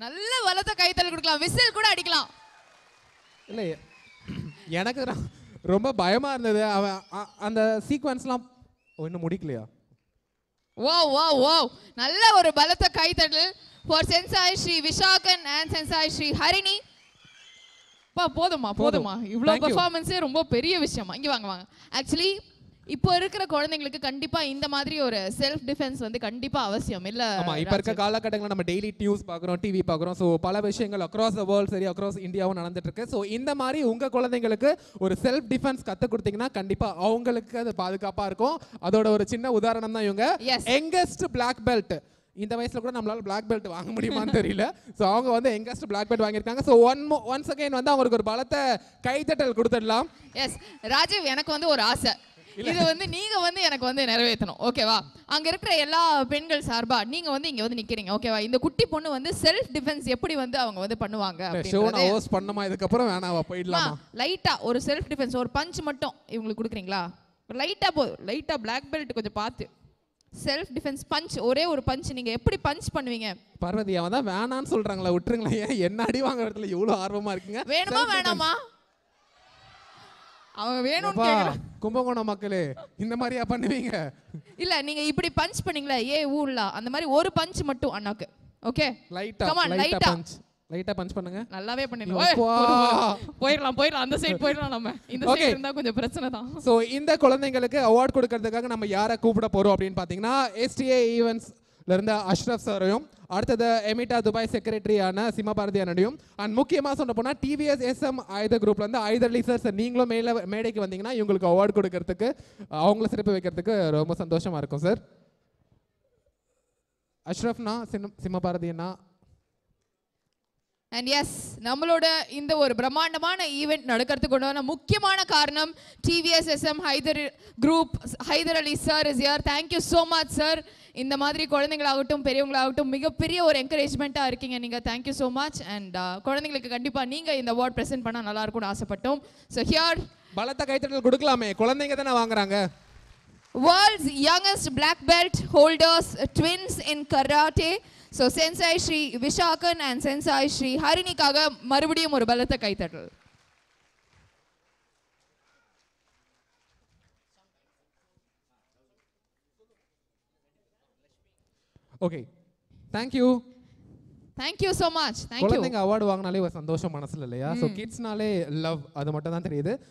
நல்ல பலத்த கைத்தல் கொடுக்கலாம் விசில் கூட அடிக்கலாம் இல்லை எனக்கு ரொ- ரொம்ப பயமா இருந்தது அவன் அ- அந்த சீக்வன்ஸ்லாம் இன்னும் முடிக்கலையா வா வா வா நல்ல ஒரு பலத்த கைத்தட்டல் for sensei Sri Vishakan and sensei Sri Harini பா போதுமா போதுமா இவ்வளோ Thank you. பெர்ஃபார்மன்ஸே ரொம்ப பெரிய விஷயமா இங்கே வாங்க வாங்க ஆக்சுவலி இப்போ இருக்கிற குழந்தைங்களுக்கு கண்டிப்பா இந்த மாதிரி ஒரு செல்ஃப் டிஃபென்ஸ் வந்து கண்டிப்பா அவசியம் இல்ல ஆமா இப்ப இருக்க காலகட்டங்களில் நம்ம டெய்லி நியூஸ் பார்க்குறோம் டிவி பார்க்குறோம் ஸோ பல விஷயங்கள் அக்ராஸ் த வேர்ல்ட் சரி அக்ராஸ் இந்தியாவும் நடந்துட்டு இருக்கு ஸோ இந்த மாதிரி உங்க குழந்தைங்களுக்கு ஒரு செல்ஃப் டிஃபென்ஸ் கற்றுக் கொடுத்தீங்கன்னா கண்டிப்பா அவங்களுக்கு அது பாதுகாப்பா இருக்கும் அதோட ஒரு சின்ன உதாரணம் தான் இவங்க Yes. யங்கஸ்ட் பிளாக் பெல்ட் இந்த வயசுல கூட நம்மளால பிளாக் பெல்ட் வாங்க முடியுமான்னு தெரியல ஸோ அவங்க வந்து யங்கஸ்ட் பிளாக் பெல்ட் வாங்கியிருக்காங்க ஸோ ஒன் ஒன்ஸ் அகைன் வந்து அவங்களுக்கு ஒரு பலத்த கைத்தட்டல் கொடுத்துடலாம் எஸ் ராஜீவ் எனக்கு வந்து ஒரு ஆசை இது வந்து நீங்க வந்து எனக்கு வந்து நிறைவேற்றணும் ஓகேவா அங்க இருக்கிற எல்லா பெண்கள் சார்பா நீங்க வந்து இங்க வந்து நிக்கிறீங்க ஓகேவா இந்த குட்டி பொண்ணு வந்து செல்ஃப் டிஃபென்ஸ் எப்படி வந்து அவங்க வந்து பண்ணுவாங்க ஷோ அப்படின்றதை நான் ஹோஸ்ட் பண்ணமா இதுக்கப்புறம் வேணாவா போயிடலாமா லைட்டா ஒரு செல்ஃப் டிஃபென்ஸ் ஒரு பஞ்ச் மட்டும் இவங்களுக்கு கொடுக்குறீங்களா லைட்டா போதும் லைட்டா Black பெல்ட் கொஞ்சம் பார்த்து செல்ஃப் டிஃபென்ஸ் பஞ்ச் ஒரே ஒரு பஞ்ச் நீங்க எப்படி பஞ்ச் பண்ணுவீங்க பார்வதி அவன் தான் வேணான்னு சொல்றாங்களா விட்டுருங்களேன் ஏன் என்ன அடி வாங்குறதுல இவ்வளவு ஆர்வமா இருக்குங்க வேணுமா Self defense. வேணாமா அவங்க வேணும்னு அப்பா, கேக்குறான். கும்பகோணம் மக்களே இந்த மாதிரியா பண்ணுவீங்க இல்ல நீங்க இப்படி பஞ்ச் பண்ணீங்களா ஏ ஊர்லா அந்த மாதிரி ஒரு பஞ்ச் மட்டும் அண்ணாக்கு ஓகே லைட்டா Come on, லைட்டா light ஆ. பஞ்ச் லைட்டா பஞ்ச் பண்ணுங்க நல்லாவே பண்ணிடலாம் ஓய், அப்பா. போதும், போயிடலாம் போயிடலாம் அந்த சைடு போயிடலாம் நம்ம இந்த Okay. சைடு இருந்தா கொஞ்சம் பிரச்சனை தான் ஸோ இந்த குழந்தைங்களுக்கு அவார்ட் கொடுக்கறதுக்காக நம்ம யாரை கூப்பிட போறோம் அப்படின்னு பார்த்தீங்கன்னா எஸ்டிஏ ஈவெண்ட்ஸ்ல இருந்த அஷ்ரஃப் சாரையும் அடுத்தது எமிட்டா துபாய் செக்ரட்டரியான சிம்மபாரதி அண்ணனையும் அண்ட் முக்கியமாக சொல்ல போனால் டிவிஎஸ் எஸ்எம் ஆயுத குரூப்ல இருந்து ஆயுதலி சார் சார் நீங்களும் மேல மேடைக்கு வந்தீங்கன்னா இவங்களுக்கு அவார்ட் கொடுக்கறதுக்கு அவங்கள சிறப்பு வைக்கிறதுக்கு ரொம்ப சந்தோஷமா இருக்கும் சார் அஷ்ரஃப்னா சின்ன சிம்மபாரதி அண்ணா அண்ட் எஸ் நம்மளோட இந்த ஒரு பிரம்மாண்டமான ஈவெண்ட் நடக்கிறதுக்கு உண்டான முக்கியமான காரணம் TVS SM Haider group Haider Ali sir is யார் தேங்க்யூ ஸோ மச் சார் இந்த மாதிரி குழந்தைங்களாகட்டும் பெரியவங்களாகட்டும் மிகப்பெரிய ஒரு என்கரேஜ்மெண்ட்டாக இருக்கீங்க நீங்கள் தேங்க்யூ ஸோ மச் அண்ட் குழந்தைங்களுக்கு கண்டிப்பாக நீங்கள் இந்த அவார்ட் ப்ரெசென்ட் பண்ணால் நல்லா இருக்கும்னு ஆசைப்பட்டோம் ஸோ ஹியர் பலத்த கைத்தட்டல் கொடுக்கலாமே குழந்தைங்க தானே வாங்குறாங்க World's youngest black belt holders, uh, twins in karate. So Sensei Shri Vishakan and Sensei Shri ஹரிணிக்காக மறுபடியும் ஒரு பலத்த கைத்தட்டல் okay thank you thank you so much thank you குழந்தைங்க அவார்டு வாங்கினாலே ஒரு சந்தோஷம் மனசுல இல்லையா ஸோ கிட்ஸ்னாலே லவ் அது மட்டும் தான் தெரியுது